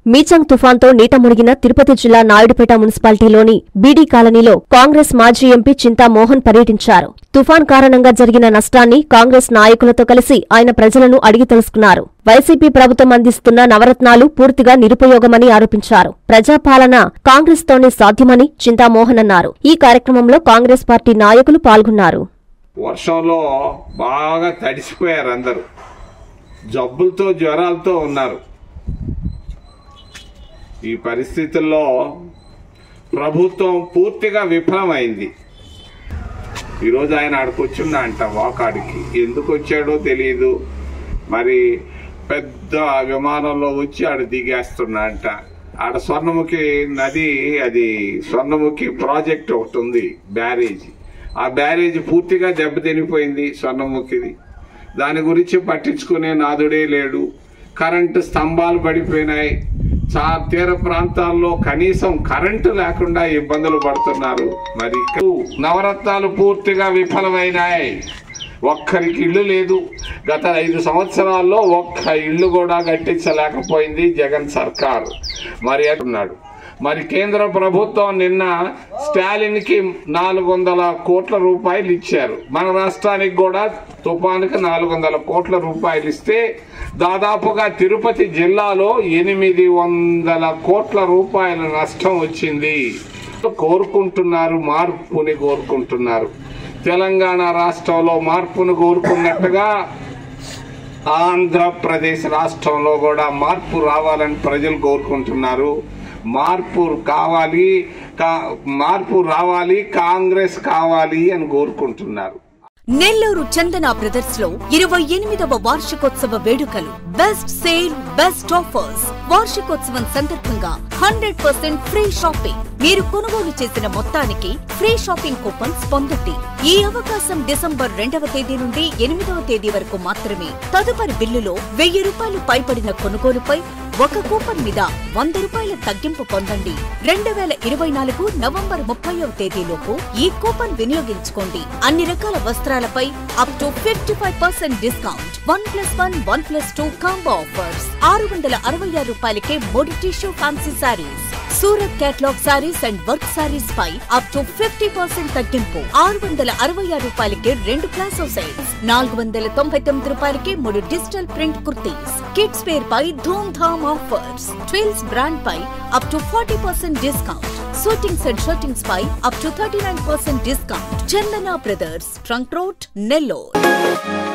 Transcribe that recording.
మీచంగ్ తుఫాన్తో నీట మునిగిన తిరుపతి జిల్లా నాయుడుపేట మున్సిపాలిటీలోని బీడీ కాలనీలో కాంగ్రెస్ మాజీ ఎంపీ చింతా మోహన్ పర్యటించారు తుఫాన్ కారణంగా జరిగిన నష్టాన్ని కాంగ్రెస్ నాయకులతో కలిసి ఆయన ప్రజలను అడిగి తెలుసుకున్నారు వైసీపీ ప్రభుత్వం అందిస్తున్న నవరత్నాలు పూర్తిగా నిరుపయోగమని ఆరోపించారు ప్రజాపాలన కాంగ్రెస్తోనే సాధ్యమని చింతామోహన్ అన్నారు ఈ కార్యక్రమంలో కాంగ్రెస్ పార్టీ నాయకులు పాల్గొన్నారు వర్షంలో బాగా తడిసిపోయారు అందరూ జబ్బులతో జ్వరాలతో ఉన్నారు ఈ పరిస్థితుల్లో ప్రభుత్వం పూర్తిగా విఫలమైంది ఈరోజు ఆయన ఆడికొచ్చిండ అంట వాకాడికి ఎందుకు వచ్చాడో తెలియదు మరి పెద్ద విమానంలో వచ్చి ఆడ దిగేస్తున్నా అంట ఆడ స్వర్ణముఖి నది అది స్వర్ణముఖి ప్రాజెక్ట్ ఒకటి ఉంది బ్యారేజ్ ఆ బ్యారేజ్ పూర్తిగా దెబ్బతినిపోయింది స్వర్ణముఖిది దాని గురించి పట్టించుకునే నాదుడే లేడు కరెంటు స్తంభాలు పడిపోయినాయి చా తీర ప్రాంతాల్లో కనీసం కరెంటు లేకుండా ఇబ్బందులు పడుతున్నారు మరి ఇక్కడ నవరత్నాలు పూర్తిగా విఫలమైనాయి ఒక్కరికి ఇల్లు లేదు గత ఐదు సంవత్సరాల్లో ఒక్క ఇల్లు కూడా కట్టించలేకపోయింది జగన్ సర్కార్ మరి అంటున్నాడు మరి కేంద్ర ప్రభుత్వం నిన్న స్టాలిన్ కి నాలుగు వందల కోట్ల రూపాయలు ఇచ్చారు మన రాష్ట్రానికి కూడా తుఫానుకి నాలుగు వందల కోట్ల రూపాయలు ఇస్తే దాదాపుగా తిరుపతి జిల్లాలో ఎనిమిది వందల కోట్ల రూపాయల నష్టం వచ్చింది కోరుకుంటున్నారు మార్పుని కోరుకుంటున్నారు తెలంగాణ రాష్ట్రంలో మార్పును కోరుకున్నట్టుగా ఆంధ్రప్రదేశ్ రాష్ట్రంలో కూడా మార్పు రావాలని ప్రజలు కోరుకుంటున్నారు మార్పు కావాలి కా- మార్పు రావాలి కాంగ్రెస్ కావాలి అని కోరుకుంటున్నారు నెల్లూరు చందన బ్రదర్స్ లో ఇరవై ఎనిమిదవ వార్షికోత్సవ వేడుకలు బెస్ట్ సేల్ బెస్ట్ ఆఫర్స్ వార్షికోత్సవం సందర్భంగా హండ్రెడ్ పర్సెంట్ ఫ్రీ షాపింగ్ మీరు కొనుగోలు చేసిన మొత్తానికి ఫ్రీ షాపింగ్ కూపన్స్ పొందండి ఈ అవకాశం డిసెంబర్ రెండవ తేదీ నుండి ఎనిమిదవ తేదీ వరకు మాత్రమే తదుపరి బిల్లులో వెయ్యి రూపాయలు పైబడిన కొనుగోలుపై ఒక కూపన్ మీద వంద రూపాయల తగ్గింపు పొందండి రెండు వేల ఇరవై నాలుగు నవంబర్ ముప్పైవ తేదీలోపు ఈ కూపన్ వినియోగించుకోండి అన్ని రకాల వస్త్రాలపై up to fifty five percent discount one plus one one plus two combo offers ఆరు వందల అరవై ఆరు రూపాయలకే మూడు tissue fancy sarees Surat catalogue sarees and work sarees పై అప్ టు ఫిఫ్టీ పర్సెంట్ తగ్గింపు ఆరు వందల అరవై ఆరు రూపాయలకి రెండు ప్లాసో సెట్స్ నాలుగు వందల తొంభై తొమ్మిది రూపాయలకి మూడు digital print kurtis kids wear పై ధూమ్ ధామ్ ఆఫర్స్ ట్విల్స్ బ్రాండ్ పై up to forty percent discount shootings and shirtings పై up to thirty nine percent discount Chandana Brothers Trunk Road Nellore